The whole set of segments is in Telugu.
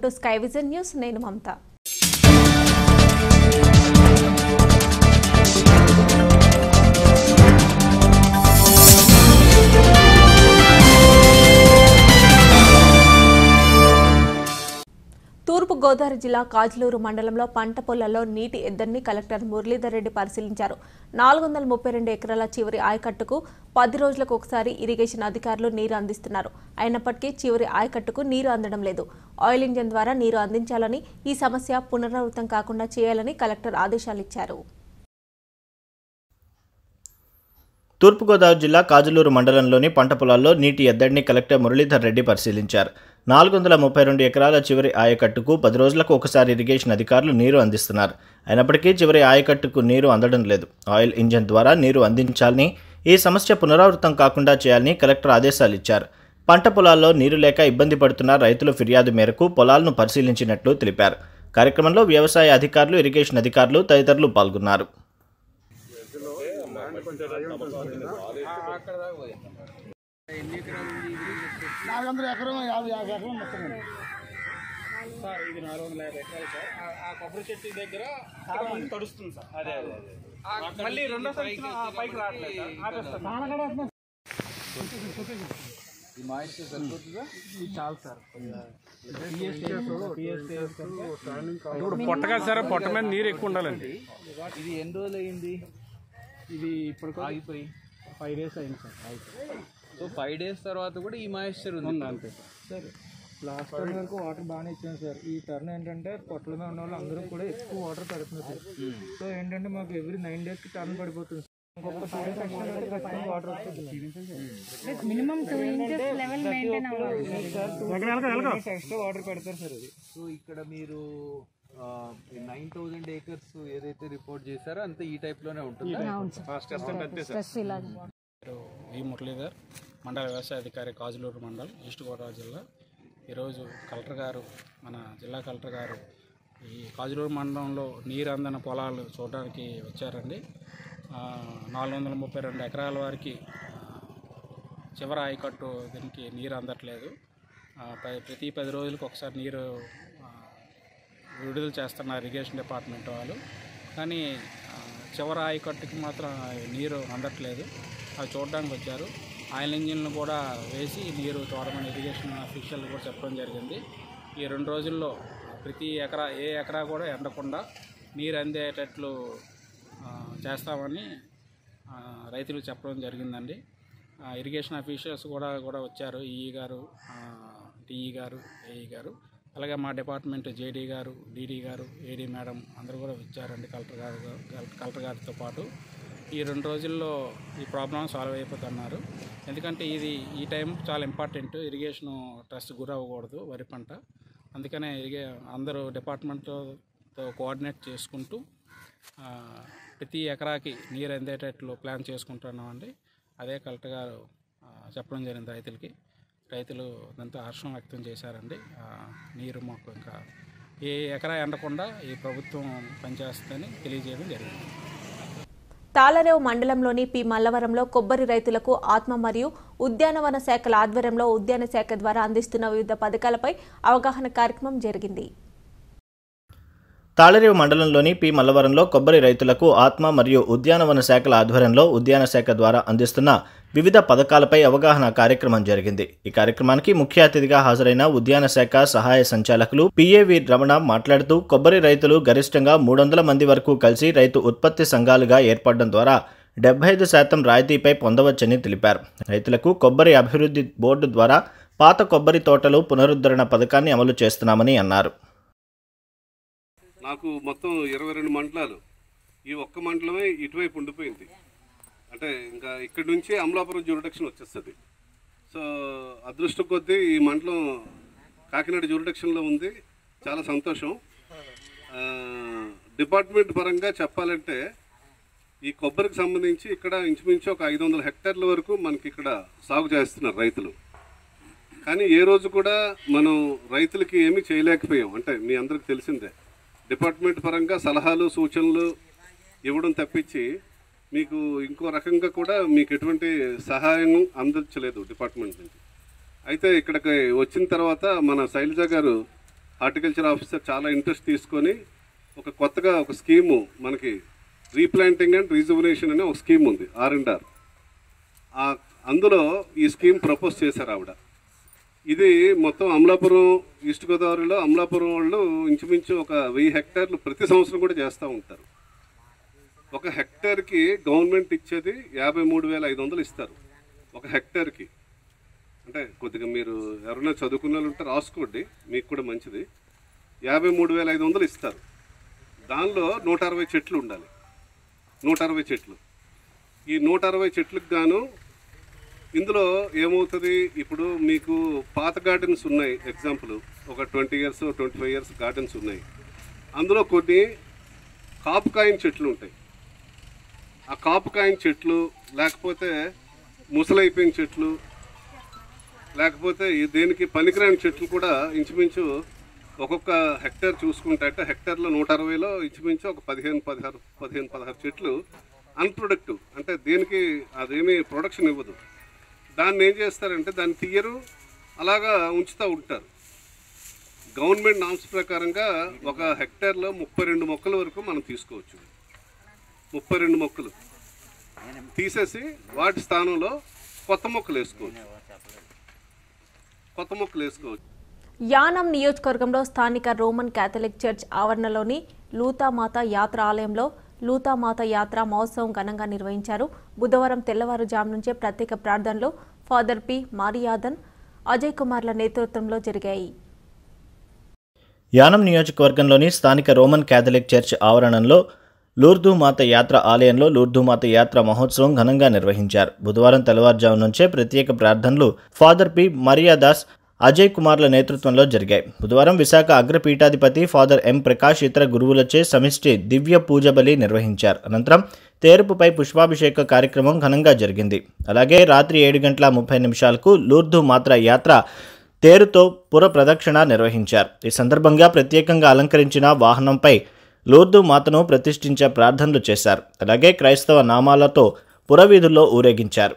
టు స్కై విజన్ న్యూస్ నేను మమత తూర్పు గోదావరి జిల్లా కాజులూరు మండలంలో పంట పొలాల్లో నీటి ఎద్దరిని కలెక్టర్ మురళీధర్ రెడ్డి పరిశీలించారు నాలుగు వందల ముప్పై రెండు ఎకరాల చివరి ఆయకట్టుకు పది రోజులకు ఒకసారి ఇరిగేషన్ అధికారులు నీరు అందిస్తున్నారు అయినప్పటికీ చివరి ఆయకట్టుకు నీరు అందడం లేదు ఆయిల్ ఇంజన్ ద్వారా నీరు అందించాలని ఈ సమస్య పునరావృతం కాకుండా చేయాలని కలెక్టర్ ఆదేశాలిచ్చారు తూర్పుగోదావరి జిల్లా కాజులూరు మండలంలోని పంట పొలాల్లో నీటి ఎద్దడిని కలెక్టర్ మురళీధర్ రెడ్డి పరిశీలించారు నాలుగు వందల ముప్పై రెండు ఎకరాల చివరి ఆయకట్టుకు పది రోజులకు ఒకసారి ఇరిగేషన్ అధికారులు నీరు అందిస్తున్నారు అయినప్పటికీ చివరి ఆయకట్టుకు నీరు అందడం లేదు ఆయిల్ ఇంజన్ ద్వారా నీరు అందించాలని ఈ సమస్య పునరావృతం కాకుండా చేయాలని కలెక్టర్ ఆదేశాలు ఇచ్చారు పంట పొలాల్లో నీరు లేక ఇబ్బంది పడుతున్న రైతుల ఫిర్యాదు మేరకు పొలాలను పరిశీలించినట్లు తెలిపారు కార్యక్రమంలో వ్యవసాయ అధికారులు ఇరిగేషన్ అధికారులు తదితరులు పాల్గొన్నారు నాలుగు వందల ఎకరం యాభై యాభై ఎకరం మొత్తం సార్ ఇది నాలుగు వందల యాభై ఎకరాలు సార్ ఆ- ఆ కొబ్బరి చెట్టు దగ్గర చాలా మంది తడుస్తుంది సార్ అదే అదే మళ్ళీ రెండో సంవత్సరం ఆ పైకి రావట్లేదు సార్ ఆపేస్తాం ఇప్పుడు పొట్ట కాదు సార్ పొట్ట మీద నీరు ఎక్కువ ఉండాలండి ఇది ఎన్ని రోజులు అయింది ఇది ఇప్పుడు ఆగిపోయి ఫైవ్ డేస్ అయింది సార్ ఆగిపోయి. సో ఫైవ్ డేస్ తర్వాత కూడా ఈ మాయిశ్చర్ ఉంది అంతే సార్ లాస్ట్ టర్న్ వరకు వాటర్ బాగానే ఇచ్చాం సార్ ఈ టర్న్ ఏంటంటే పొట్టల మీద ఉన్న వాళ్ళు అందరూ కూడా ఎక్కువ వాటర్ పెడుతున్నారు సార్ సో ఏంటంటే మాకు ఎవ్రీ నైన్ డేస్ కి టర్న్ పడిపోతుంది సార్. ఇంకొక టూ డేస్ ఎక్స్ట్రా పెడితే ఖచ్చితంగా వాటర్ వస్తుంది minimum two inches level maintain అవ్వాలి ఎక్స్ట్రా వాటర్ పెడతారు సార్ అది సో ఇక్కడ మీరు నైన్ థౌజండ్ ఏకర్స్ ఏదైతే రిపోర్ట్ చేశారో అంతే ఈ టైప్ లోనే ఉంటుంది స్ట్రెస్ ఇలా పేరు వి మురళీధర్ మండల వ్యవసాయ అధికారి కాజులూరు మండల్ ఈస్ట్ గోదావరి జిల్లా ఈరోజు కలెక్టర్ గారు మన జిల్లా కలెక్టర్ గారు ఈ కాజులూరు మండలంలో నీరు అందని పొలాలు చూడడానికి వచ్చారండి ఆ, నాలుగు వందల ముప్పై రెండు ఎకరాల వారికి ఆ, చివర ఆయకట్టు దీనికి నీరు అందట్లేదు ఆ, ప- ప్రతి పది రోజులకు ఒకసారి నీరు ఆ, విడుదల చేస్తున్నారు ఇరిగేషన్ డిపార్ట్మెంట్ వాళ్ళు కానీ ఆ, చివరి ఆయకట్టుకి మాత్రం నీరు అందట్లేదు అవి చూడడానికి వచ్చారు ఆయిల్ ఇంజిన్లు కూడా వేసి నీరు తోడమని ఇరిగేషన్ అఫీషియల్ కూడా చెప్పడం జరిగింది ఈ రెండు రోజుల్లో ప్రతి ఎకరా ఏ ఎకరా కూడా ఎండకుండా నీరు అందేటట్లు ఆ, చేస్తామని ఆ, రైతులకు చెప్పడం జరిగిందండి ఆ, ఇరిగేషన్ అఫీషియల్స్ కూడా కూడా వచ్చారు ఈఈ గారు డిఈ గారు ఏఈ గారు అలాగే మా డిపార్ట్మెంట్ జేడీ గారు డీడీ గారు ఏడీ మేడం అందరూ కూడా వచ్చారండి కలెక్టర్ గారు కలెక్టర్- కలెక్టర్ గారితో పాటు ఈ రెండు రోజుల్లో ఈ ప్రాబ్లం సాల్వ్ అయిపోతున్నారు ఎందుకంటే ఇది ఈ టైం చాలా ఇంపార్టెంట్ ఇరిగేషన్ ట్రస్ట్ గురవ్వకూడదు వరి పంట అందుకనే ఇరిగే అందరూ డిపార్ట్మెంట్తో కోఆర్డినేట్ చేసుకుంటూ ఆ, ప్రతి ఎకరాకి నీరు అందేటట్లు ప్లాన్ చేసుకుంటున్నామండి అదే కలెక్టర్ గారు ఆ, చెప్పడం జరిగింది రైతులకి రైతులు దాంతో హర్షం వ్యక్తం చేశారండి ఆ, నీరు మాకు ఇంకా ఏ ఎకరా ఎండకుండా ఈ ప్రభుత్వం పనిచేస్తుందని తెలియజేయడం జరిగింది తాళరేవు మండలంలోని పి మల్లవరంలో కొబ్బరి రైతులకు ఆత్మ మరియు ఉద్యానవన శాఖల ఆధ్వర్యంలో ఉద్యాన శాఖ ద్వారా అందిస్తున్న వివిధ పథకాలపై అవగాహన కార్యక్రమం జరిగింది తాళరేవు మండలంలోని పి మల్లవరంలో కొబ్బరి రైతులకు ఆత్మ మరియు ఉద్యానవన శాఖల ఆధ్వర్యంలో ఉద్యాన శాఖ ద్వారా అందిస్తున్న వివిధ పథకాలపై అవగాహన కార్యక్రమం జరిగింది ఈ కార్యక్రమానికి ముఖ్య అతిథిగా హాజరైన ఉద్యాన శాఖ సహాయ సంచాలకులు పిఏవి రమణ మాట్లాడుతూ కొబ్బరి రైతులు గరిష్టంగా మూడు వందల మంది వరకు కలిసి రైతు ఉత్పత్తి సంఘాలుగా ఏర్పడడం ద్వారా డెబ్బై ఐదు శాతం రాయితీపై పొందవచ్చని తెలిపారు రైతులకు కొబ్బరి అభివృద్ధి బోర్డు ద్వారా పాత కొబ్బరి తోటలు పునరుద్ధరణ పథకాన్ని అమలు చేస్తున్నామని అన్నారు నాకు మొత్తం ఇరవై రెండు మండలాలు ఈ ఒక్క మండలమే ఇటువైపు ఉండిపోయింది అంటే ఇంకా ఇక్కడి నుంచి అమలాపురం జ్యూరిడక్షన్ వచ్చేస్తుంది సో అదృష్టం కొద్దీ ఈ మండలం కాకినాడ జ్యూరిడక్షన్లో ఉంది చాలా సంతోషం ఆ, డిపార్ట్మెంట్ పరంగా చెప్పాలంటే ఈ కొబ్బరికి సంబంధించి ఇక్కడ ఇంచుమించు ఒక ఐదు వందల హెక్టార్ల వరకు మనకి ఇక్కడ సాగు చేస్తున్నారు రైతులు కానీ ఏ రోజు కూడా మనం రైతులకి ఏమీ చేయలేకపోయాం అంటే మీ అందరికి తెలిసిందే డిపార్ట్మెంట్ పరంగా సలహాలు సూచనలు ఇవ్వడం తప్పించి మీకు ఇంకో రకంగా కూడా మీకు ఎటువంటి సహాయం అందించలేదు డిపార్ట్మెంట్ నుంచి అయితే ఇక్కడికి వచ్చిన తర్వాత మన శైలజ గారు హార్టికల్చర్ ఆఫీసర్ చాలా ఇంట్రెస్ట్ తీసుకొని ఒక కొత్తగా ఒక స్కీము మనకి రీప్లాంటింగ్ అండ్ రీజువనేషన్ అనే ఒక స్కీమ్ ఉంది ఆర్ అండ్ ఆర్ అందులో ఈ స్కీమ్ ప్రపోజ్ చేశారు ఆవిడ ఇది మొత్తం అమలాపురం ఈస్ట్ గోదావరిలో అమలాపురం వాళ్ళు ఇంచుమించు ఒక వెయ్యి హెక్టార్లు ప్రతి సంవత్సరం కూడా చేస్తూ ఉంటారు ఒక హెక్టార్కి గవర్నమెంట్ ఇచ్చేది యాభై మూడు వేల ఐదు వందలు ఇస్తారు ఒక హెక్టార్కి అంటే కొద్దిగా మీరు ఎవరైనా చదువుకున్న వాళ్ళు ఉంటే రాసుకోండి మీకు కూడా మంచిది యాభై మూడు వేల ఐదు వందలు ఇస్తారు దానిలో నూట అరవై చెట్లు ఉండాలి నూట అరవై చెట్లు ఈ నూట అరవై చెట్లకు గాను ఇందులో ఏమవుతుంది ఇప్పుడు మీకు పాత గార్డెన్స్ ఉన్నాయి ఎగ్జాంపుల్ ఒక twenty years twenty five years gardens ఉన్నాయి అందులో కొన్ని కాపుకాయని చెట్లు ఉంటాయి ఆ కాపుకాయని చెట్లు లేకపోతే ముసలైపోయిన చెట్లు లేకపోతే ఈ దేనికి పనికిరాని చెట్లు కూడా ఇంచుమించు ఒక్కొక్క హెక్టార్ చూసుకుంటే అంటే హెక్టార్లో నూట అరవైలో ఇంచుమించు ఒక పదిహేను పదహారు పదిహేను పదహారు చెట్లు అన్ప్రొడక్టివ్ అంటే దేనికి అదేమీ ప్రొడక్షన్ ఇవ్వదు దాన్ని ఏం చేస్తారంటే దాన్ని తీయరు అలాగా ఉంచుతూ ఉంటారు గవర్నమెంట్ నామ్స్ ప్రకారంగా ఒక హెక్టార్లో ముప్పై రెండు మొక్కల వరకు మనం తీసుకోవచ్చు ముప్పై రెండు మొక్కలు తీసేసి వాటి స్థానంలో కొత్త మొక్కలు వేసుకోవచ్చు కొత్త మొక్కలు వేసుకోవచ్చు యానం నియోజకవర్గంలో స్థానిక రోమన్ క్యాథలిక్ చర్చ్ ఆవరణలోని లూతామాత యాత్ర ఆలయంలో లూతామాత యాత్ర మహోత్సవం ఘనంగా నిర్వహించారు బుధవారం తెల్లవారుజాము నుంచే ప్రత్యేక ప్రార్థనలు ఫాదర్ పి మారియాదన్ అజయ్ కుమార్ల నేతృత్వంలో జరిగాయి యానం నియోజకవర్గంలోని స్థానిక రోమన్ క్యాథలిక్ చర్చ్ ఆవరణంలో లూర్దు మాత యాత్ర ఆలయంలో లూర్దు మాత యాత్ర మహోత్సవం ఘనంగా నిర్వహించారు బుధవారం తెల్లవారుజాము నుంచే ప్రత్యేక ప్రార్థనలు ఫాదర్ పి మరియాదాస్ అజయ్ కుమార్ల నేతృత్వంలో జరిగాయి బుధవారం విశాఖ అగ్రపీఠాధిపతి ఫాదర్ ఎం ప్రకాష్ ఇతర గురువులచే సమిష్టి దివ్య పూజ బలి నిర్వహించారు అనంతరం తేరుపుపై పుష్పాభిషేక కార్యక్రమం ఘనంగా జరిగింది అలాగే రాత్రి ఏడు గంటల ముప్పై నిమిషాలకు లూర్దు మాత్ర యాత్ర తేరుతో పుర ప్రదక్షిణ నిర్వహించారు ఈ సందర్భంగా ప్రత్యేకంగా అలంకరించిన వాహనంపై లూర్దు మాతను ప్రతిష్ఠించే ప్రార్థనలు చేశారు అలాగే క్రైస్తవ నామాలతో పురవీధుల్లో ఊరేగించారు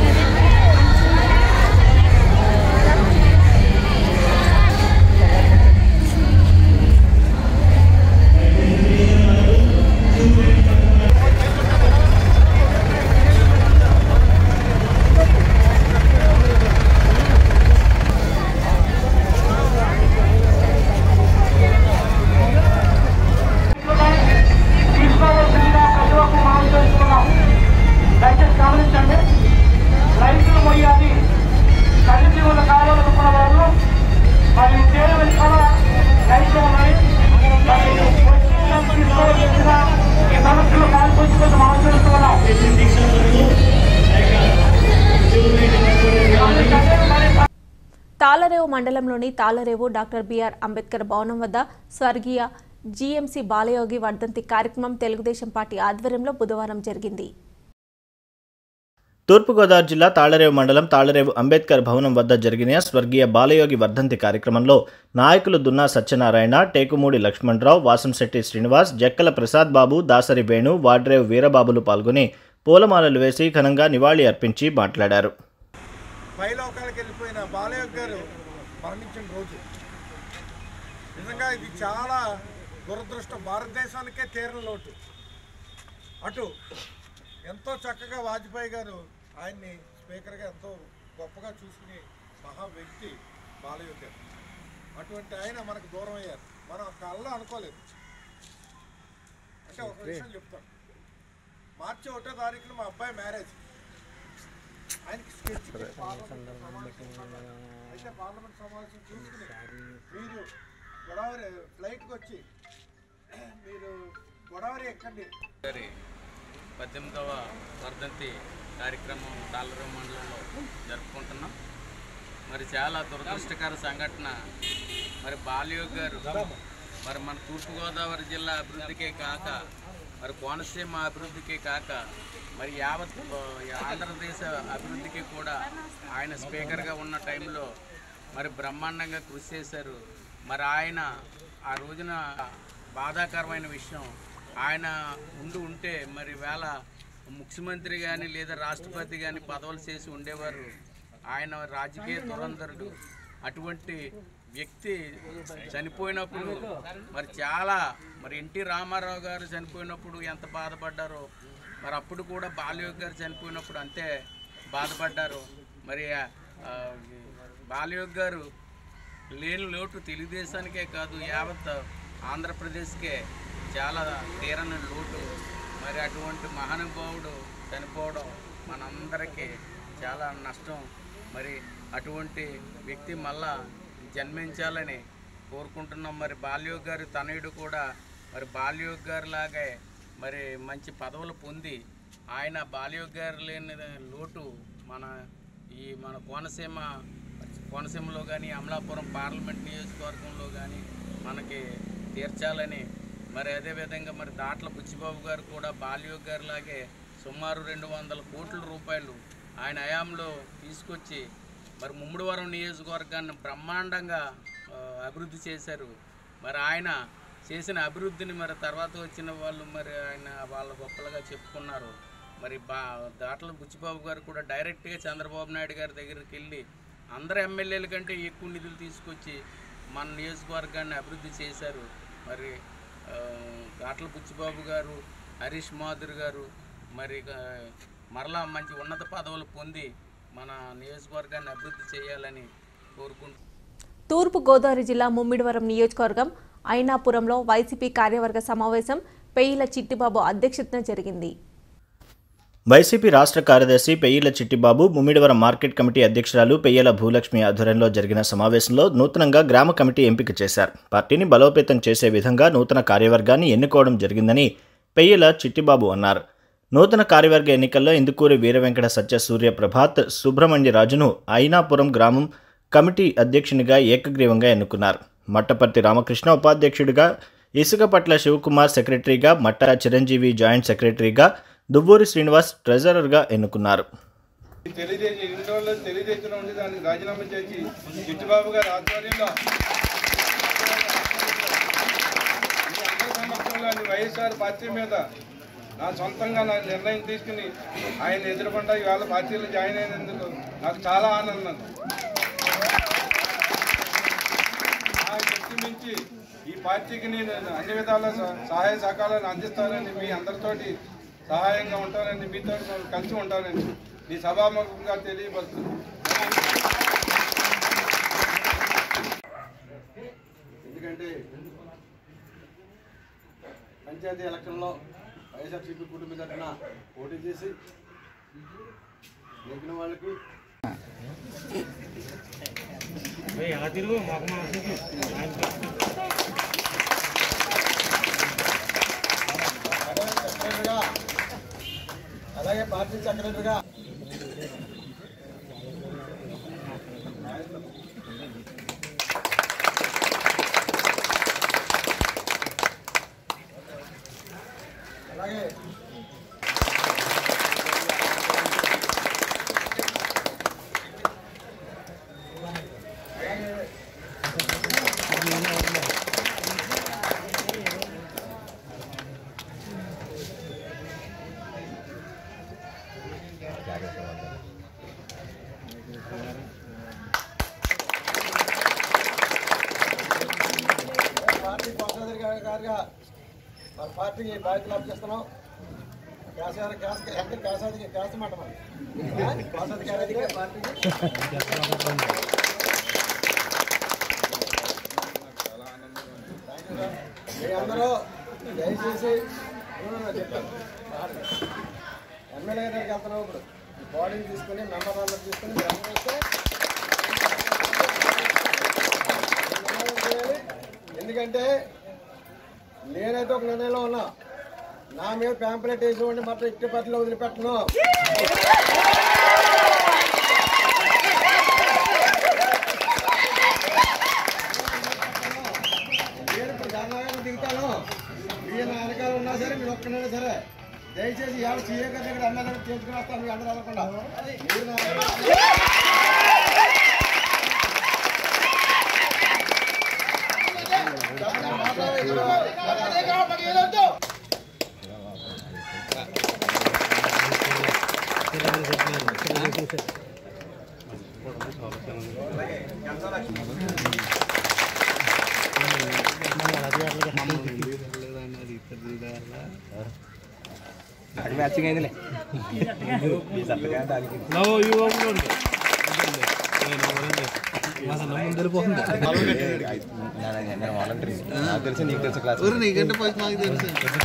తీసుకోవాల్సిందిగా ప్రతి ఒక్క మనం చేస్తున్నాం దయచేసి గమనించండి రైతులు మొయ్యాలి తల్లి జీవుల కాలంలో ఉన్న వాళ్ళు మరి దేవుని కూడా రైతులు ఉన్నాయి మరి వచ్చి తీసుకోవాల్సిన ఈ సమస్యలు పాల్పంచుకొని మనం చేస్తున్నాం మరి తాళరేవు మండలంలోని తాళరేవు డాక్టర్ బిఆర్ అంబేద్కర్ భవనం వద్ద స్వర్గీయ జీఎంసీ బాలయోగి వర్ధంతి కార్యక్రమం తెలుగుదేశం పార్టీ ఆధ్వర్యంలో బుధవారం జరిగింది తూర్పుగోదావరి జిల్లా తాళరేవు మండలం తాళరేవు అంబేద్కర్ భవనం వద్ద జరిగిన స్వర్గీయ బాలయోగి వర్ధంతి కార్యక్రమంలో నాయకులు దున్నా సత్యనారాయణ టేకుమూడి లక్ష్మణరావు వాసంశెట్టి శ్రీనివాస్ జక్కల ప్రసాద్ బాబు దాసరి వేణు వాడ్రేవు వీరబాబులు పాల్గొని పూలమాలలు వేసి ఘనంగా నివాళి అర్పించి మాట్లాడారు పైలోకాలకు వెళ్ళిపోయిన బాలయ్య గారు మరణించిన రోజు నిజంగా ఇది చాలా దురదృష్టం భారతదేశానికే తీరని లోటు అటు ఎంతో చక్కగా వాజ్పేయి గారు ఆయన్ని స్పీకర్గా ఎంతో గొప్పగా చూసుకుని మహా వ్యక్తి బాలయ్య గారు అటువంటి ఆయన మనకు దూరం అయ్యారు మనం కళ్ళ అనుకోలేదు అంటే ఒక విషయం చెప్తాను మార్చి ఒకటో తారీఖున మా అబ్బాయి మ్యారేజ్ ఆయనకి స్కెచ్ అయితే పార్లమెంట్ సమావేశం చూసుకుని మీరు గోదావరి ఫ్లైట్కి వచ్చి మీరు గోదావరి ఎక్కండి గారి పద్దెనిమిదవ వర్ధంతి కార్యక్రమం తాళరం మండలంలో జరుపుకుంటున్నాం మరి చాలా దురదృష్టకర సంఘటన మరి బాలయోగ్ గారు మరి మన తూర్పుగోదావరి జిల్లా అభివృద్ధికే కాక మరి కోనసీమ అభివృద్ధికే కాక మరి యావత్ ఆ, ఆంధ్రదేశ అభివృద్ధికి కూడా ఆయన స్పీకర్గా ఉన్న టైంలో మరి బ్రహ్మాండంగా కృషి చేశారు మరి ఆయన ఆ రోజున బాధాకరమైన విషయం ఆయన ఉండి ఉంటే మరి వేళ ముఖ్యమంత్రి కానీ లేదా రాష్ట్రపతి కానీ పదవులు చేసి ఉండేవారు ఆయన రాజకీయ దురంధరుడు అటువంటి వ్యక్తి చనిపోయినప్పుడు మరి చాలా మరి ఎన్టీ రామారావు గారు చనిపోయినప్పుడు ఎంత బాధపడ్డారో మరి అప్పుడు కూడా బాలయోగ్ గారు చనిపోయినప్పుడు అంతే బాధపడ్డారు మరి ఆ, బాలయోగ్ గారు లేని లోటు తెలుగుదేశానికే కాదు యావత్ ఆంధ్రప్రదేశ్కే చాలా తీరని లోటు మరి అటువంటి మహానుభావుడు చనిపోవడం మనందరికీ చాలా నష్టం మరి అటువంటి వ్యక్తి మళ్ళా జన్మించాలని కోరుకుంటున్నాం మరి బాల్యోగ్ గారి తనయుడు కూడా మరి బాల్యోగ్ గారి లాగే మరి మంచి పదవులు పొంది ఆయన బాల్యోగ్ గారు లేని లోటు మన ఈ మన కోనసీమ కోనసీమలో కానీ అమలాపురం పార్లమెంట్ నియోజకవర్గంలో కానీ మనకి తీర్చాలని మరి అదేవిధంగా మరి దాట్ల బుచ్చిబాబు గారు కూడా బాల్యోగ్ గారి లాగే సుమారు రెండు వందల కోట్ల రూపాయలు ఆయన హయాంలో తీసుకొచ్చి మరి ముమ్మడివరం నియోజకవర్గాన్ని బ్రహ్మాండంగా ఆ, అభివృద్ధి చేశారు మరి ఆయన చేసిన అభివృద్ధిని మరి తర్వాత వచ్చిన వాళ్ళు మరి ఆయన వాళ్ళ గొప్పలుగా చెప్పుకున్నారు మరి బా దాట్ల బుచ్చిబాబు గారు కూడా డైరెక్ట్గా చంద్రబాబు నాయుడు గారి దగ్గరికి వెళ్ళి అందరు ఎమ్మెల్యేల కంటే ఎక్కువ నిధులు తీసుకొచ్చి మన నియోజకవర్గాన్ని అభివృద్ధి చేశారు మరి ఆ, దాట్ల బుచ్చిబాబు గారు హరీష్ మాధుర్ గారు మరి ఆ, మరలా మంచి ఉన్నత పదవులు పొంది మన నియోజకవర్గాన్ని అభివృద్ధి చేయాలని కోరుకుంటున్నాను తూర్పు గోదావరి జిల్లా ముమ్మిడివరం నియోజకవర్గం ఐనాపురంలో వైసీపీ కార్యవర్గ సమావేశం పెయ్యిల చిట్టిబాబు అధ్యక్షతన జరిగింది వైసీపీ రాష్ట్ర కార్యదర్శి పెయ్యిల చిట్టిబాబు ముమ్మిడివరం మార్కెట్ కమిటీ అధ్యక్షురాలు పెయ్యల భూలక్ష్మి ఆధ్వర్యంలో జరిగిన సమావేశంలో నూతనంగా గ్రామ కమిటీ ఎంపిక చేశారు పార్టీని బలోపేతం చేసే విధంగా నూతన కార్యవర్గాన్ని ఎన్నుకోవడం జరిగిందని పెయ్యల చిట్టిబాబు అన్నారు నూతన కార్యవర్గ ఎన్నికల్లో ఇందుకూరి వీరవెంకట సత్య సూర్య ప్రభాత్ సుబ్రహ్మణ్యరాజును ఐనాపురం గ్రామం కమిటీ అధ్యక్షునిగా ఏకగ్రీవంగా ఎన్నుకున్నారు మట్టపర్తి రామకృష్ణ ఉపాధ్యక్షుడిగా ఇసుకపట్ల శివకుమార్ సెక్రటరీగా మట్ట చిరంజీవి జాయింట్ సెక్రటరీగా దువ్వూరి శ్రీనివాస్ ట్రెజరర్గా ఎన్నుకున్నారు తెలియజేసి ఇన్ని రోజులు తెలియజేసిన ఉండి దానికి రాజీనామా చేసి చిట్టుబాబు గారి ఆధ్వర్యంలో ఈ అందరి సమక్షంలో ఈ వైఎస్ఆర్ పార్టీ మీద నా సొంతంగా నా నిర్ణయం తీసుకుని ఆయన ఎదురుకుండా ఇవాళ పార్టీలో జాయిన్ అయినందుకు నాకు చాలా ఆనందం ఆ శక్తి మించి ఈ పార్టీకి నేను అన్ని విధాల సహ- సహాయ సహకారాలను అందిస్తానని మీ అందరితోటి సహాయంగా ఉంటానని మీతో కలిసి ఉంటానని ఈ సభాముఖంగా తెలియపరుస్తుంది ఎందుకంటే పంచాయతీ ఎలక్షన్లో వైఎస్ఆర్సీపీ కుటుంబ తరఫున పోటీ చేసి నెగ్గిన వాళ్ళకి సెక్రటరీగా అలాగే పార్టీ సెక్రటరీగా అలాగే పార్టీ కోశాధికారి గారి- గారిగా మన పార్టీకి బాధ్యతలు అప్పచెస్తున్నాం కేసీఆర్ కేస ఎంత కేసాది కేసమాట మరి కోశాధికారి అయితే పార్టీకి థ్యాంక్ యూ సార్ మీ అందరూ దయచేసి నేను చెప్పాను ఎమ్మెల్యే గారి దగ్గరికి వెళ్తున్నాం ఇప్పుడు ఈ బాడీని తీసుకుని మెంబర్ నెంబర్ తీసుకుని మీరు అందరూ వస్తే నిర్ణయం చేయాలి. ఎందుకంటే నేనైతే ఒక నిర్ణయంలో ఉన్నా నా మీద ప్యాంప్లెట్ వేసి ఉండి మాత్రం ఇట్టి పట్ల వదిలిపెట్టను నేను ఇప్పుడు ధర్నాగా దిగుతాను మీరు నా వెనకాల ఉన్నా సరే మీరు ఒక్కనైనా సరే దయచేసి ఎవరు సీఏ గారి దగ్గర అన్న దగ్గర చేసుకుని వస్తాను మీ అందరూ వెళ్ళకుండా మీరు నా మ్యాచింగ్ అయిందిలే నాకు తెలిసి నీకు తెలుసు క్లాస్ నీకంటే ఫస్ట్ మాకు తెలుసు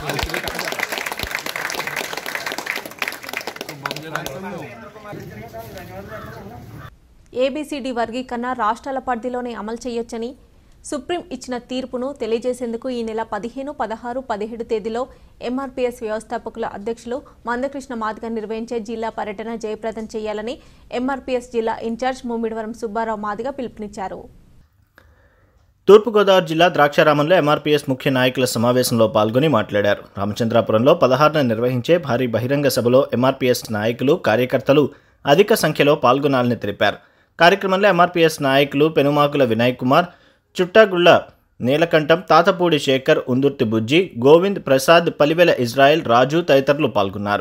ఏబీసీడీ వర్గీకరణ రాష్ట్రాల పరిధిలోనే అమలు చేయొచ్చని సుప్రీం ఇచ్చిన తీర్పును తెలియజేసేందుకు ఈ నెల పదిహేను పదహారు పదిహేడు తేదీలో ఎంఆర్పీఎస్ వ్యవస్థాపకుల అధ్యక్షులు మందకృష్ణ మాదిగ నిర్వహించే జిల్లా పర్యటన జయప్రదం చేయాలని ఎంఆర్పీఎస్ జిల్లా ఇన్ఛార్జ్ ముమ్మిడివరం సుబ్బారావు మాదిగ పిలుపునిచ్చారు తూర్పుగోదావరి జిల్లా ద్రాక్షారామంలో ఎంఆర్పీఎస్ ముఖ్య నాయకుల సమావేశంలో పాల్గొని మాట్లాడారు రామచంద్రాపురంలో పదహారున నిర్వహించే భారీ బహిరంగ సభలో ఎంఆర్పీఎస్ నాయకులు కార్యకర్తలు అధిక సంఖ్యలో పాల్గొనాలని తెలిపారు కార్యక్రమంలో ఎంఆర్పీఎస్ నాయకులు పెనుమాకుల వినాయక్ కుమార్ చుట్టాగుళ్ల నీలకంఠం తాతపూడి శేఖర్ ఉందుర్తి బుజ్జి గోవింద్ ప్రసాద్ పలివెల ఇజ్రాయెల్ రాజు తదితరులు పాల్గొన్నారు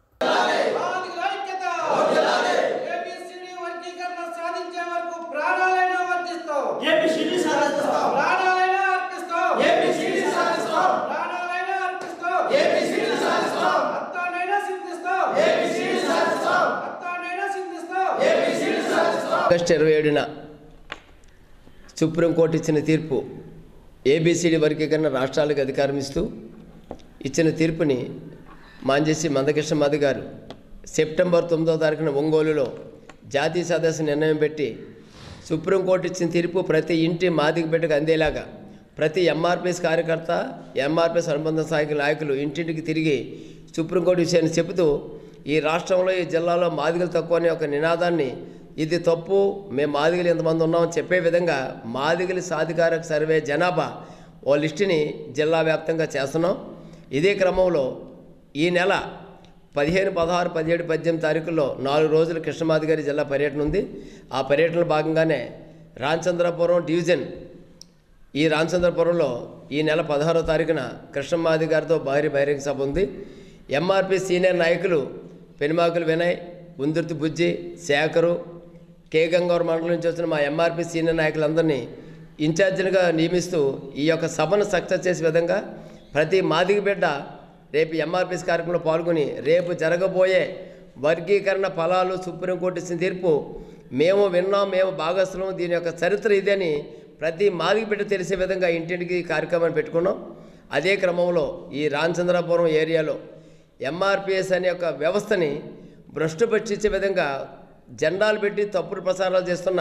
ఆగస్టు ఇరవై ఏడున సుప్రీంకోర్టు ఇచ్చిన తీర్పు ఏబిసిడి వర్గీకరణ రాష్ట్రాలకు అధికారం ఇస్తూ ఇచ్చిన తీర్పుని మాంజేసి మందకృష్ణ మధు గారు సెప్టెంబర్ తొమ్మిదో తారీఖున ఒంగోలులో జాతీయ సదస్సు నిర్ణయం పెట్టి సుప్రీంకోర్టు ఇచ్చిన తీర్పు ప్రతి ఇంటి మాదిగ బిడ్డకు అందేలాగా ప్రతి ఎంఆర్పిఎస్ కార్యకర్త ఎంఆర్పిఎస్ అనుబంధ సహాయక నాయకులు ఇంటింటికి తిరిగి సుప్రీంకోర్టు విషయాన్ని చెబుతూ ఈ రాష్ట్రంలో ఈ జిల్లాలో మాదిగలు తక్కువ అనే ఒక నినాదాన్ని ఇది తప్పు మేము మాదిగలు ఎంతమంది ఉన్నామని చెప్పే విధంగా మాదిగలి సాధికారక సర్వే జనాభా ఓ లిస్టుని జిల్లా వ్యాప్తంగా చేస్తున్నాం ఇదే క్రమంలో ఈ నెల పదిహేను పదహారు పదిహేడు పద్దెనిమిది తారీఖుల్లో నాలుగు రోజులు కృష్ణమాది గారి జిల్లా పర్యటన ఉంది ఆ పర్యటనలో భాగంగానే రామచంద్రపురం డివిజన్ ఈ రామచంద్రపురంలో ఈ నెల పదహారో తారీఖున కృష్ణమాది గారితో భారీ బహిరంగ సభ ఉంది ఎంఆర్పి సీనియర్ నాయకులు పెనుమాకులు వినయ్ ఉందుర్తి బుజ్జి శేఖరు కే గంగవరం మండలం నుంచి వచ్చిన మా ఎంఆర్పి సీనియర్ నాయకులందరినీ ఇన్ఛార్జీలుగా నియమిస్తూ ఈ యొక్క సభను సక్సెస్ చేసే విధంగా ప్రతి మాదిగ బిడ్డ రేపు ఎంఆర్పిఎస్ కార్యక్రమంలో పాల్గొని రేపు జరగబోయే వర్గీకరణ ఫలాలు సుప్రీంకోర్టు ఇచ్చిన తీర్పు మేము విన్నాం మేము భాగస్థులం దీని యొక్క చరిత్ర ఇదని ప్రతి మాదిగ బిడ్డ తెలిసే విధంగా ఇంటింటికి ఈ కార్యక్రమాన్ని పెట్టుకున్నాం అదే క్రమంలో ఈ రామచంద్రపురం ఏరియాలో ఎంఆర్పిఎస్ అనే ఒక వ్యవస్థని భ్రష్టు పట్టించే విధంగా జెండాలు పెట్టి తప్పుడు ప్రచారాలు చేస్తున్న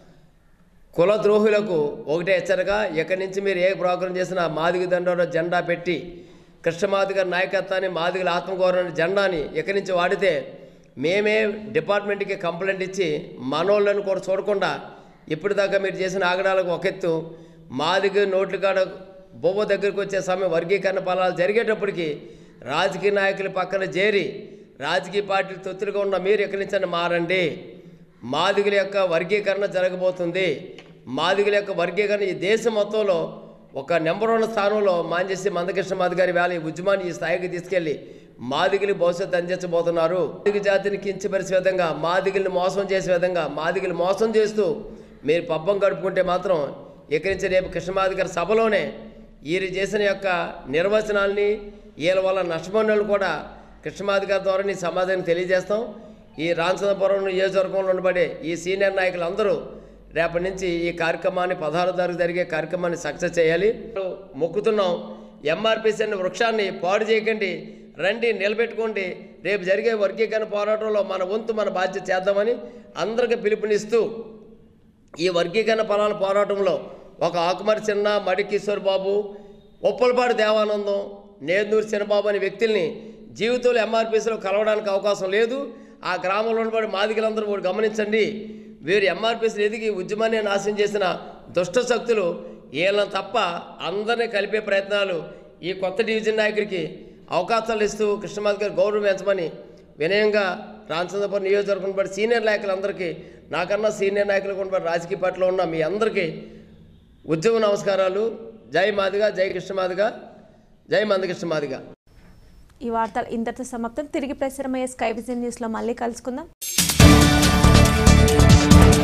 కుల ద్రోహులకు ఒకటే హెచ్చరిక ఇక్కడి నుంచి మీరు ఏ ప్రోగ్రాం చేసినా మాదిగ దండలో జెండా పెట్టి కృష్ణమాది గారి నాయకత్వాన్ని మాదిగల ఆత్మగౌరవ జెండాని ఇక్కడి నుంచి వాడితే మేమే డిపార్ట్మెంట్కి కంప్లైంట్ ఇచ్చి మనోళ్ళను కూడా చూడకుండా ఇప్పటిదాకా మీరు చేసిన ఆగడాలకు ఒక ఎత్తు మాదిగ నోట్ల కాడ బొవ్వ దగ్గరికి వచ్చే సమయం వర్గీకరణ ఫలాలు జరిగేటప్పటికి రాజకీయ నాయకుల పక్కన చేరి రాజకీయ పార్టీలు తొత్తులుగా ఉన్న మీరు ఎక్కడి నుంచి మారండి మాదిగల యొక్క వర్గీకరణ జరగబోతుంది మాదిగల యొక్క వర్గీకరణ ఈ దేశం మొత్తంలో ఒక నెంబర్ వన్ స్థానంలో మాంజేసి మందకృష్ణ మాది గారి వేళ ఈ ఉద్యమాన్ని ఈ స్థాయికి తీసుకెళ్లి మాదిగలి భవిష్యత్తు అందించబోతున్నారు మాదిగ జాతిని కించపరిచే విధంగా మాదిగల్ని మోసం చేసే విధంగా మాదిగలు మోసం చేస్తూ మీరు పబ్బం గడుపుకుంటే మాత్రం ఇక్కడి నుంచి రేపు కృష్ణమాది గారి సభలోనే వీరు చేసిన యొక్క నిర్వచనాల్ని వీళ్ళ వల్ల నష్టపోయిన వాళ్ళు కూడా కృష్ణమాది గారి ద్వారా నీ సమాధానం తెలియజేస్తాం ఈ రామచంద్రపురం నియోజకవర్గంలో ఉండబడే ఈ సీనియర్ నాయకులు అందరూ రేపటి నుంచి ఈ కార్యక్రమాన్ని పదహారో తారీఖు జరిగే కార్యక్రమాన్ని సక్సెస్ చేయాలి మొక్కుతున్నాం ఎంఆర్పిసి అనే వృక్షాన్ని పాడు చేయకండి రండి నిలబెట్టుకోండి రేపు జరిగే వర్గీకరణ పోరాటంలో మన వంతు మన బాధ్యత చేద్దామని అందరికీ పిలుపునిస్తూ ఈ వర్గీకరణ ఫలాల పోరాటంలో ఒక ఆకుమరి చిన్న మడి కిషోర్ బాబు ఉప్పలపాడు దేవానందం నేదూరు చిన్నబాబు అనే వ్యక్తుల్ని జీవితంలో ఎంఆర్పీసీలో కలవడానికి అవకాశం లేదు ఆ గ్రామంలో ఉన్నటువంటి మాదిగలందరూ కూడా గమనించండి వీరు ఎంఆర్పీసీలు ఎదిగి ఉద్యమాన్ని నాశనం చేసిన దుష్ట శక్తులు వీళ్ళని తప్ప అందరినీ కలిపే ప్రయత్నాలు ఈ కొత్త డివిజన్ నాయకుడికి అవకాశాలు ఇస్తూ కృష్ణమాధ్ గారు గౌరవం పెంచమని వినయంగా రామచంద్రపురం నియోజకవర్గం బట్టి సీనియర్ నాయకులందరికీ నాకన్నా సీనియర్ నాయకులు కూడా రాజకీయ పార్టీలో ఉన్న మీ అందరికీ ఉద్యమ నమస్కారాలు జై మాదిగా జై కృష్ణమాదిగా జై మందకృష్ణ మాదిగా ఈ వార్తలు ఇంతటితో సమాప్తం తిరిగి ప్రసారమయ్యే స్కై విజన్ న్యూస్లో మళ్ళీ కలుసుకుందాం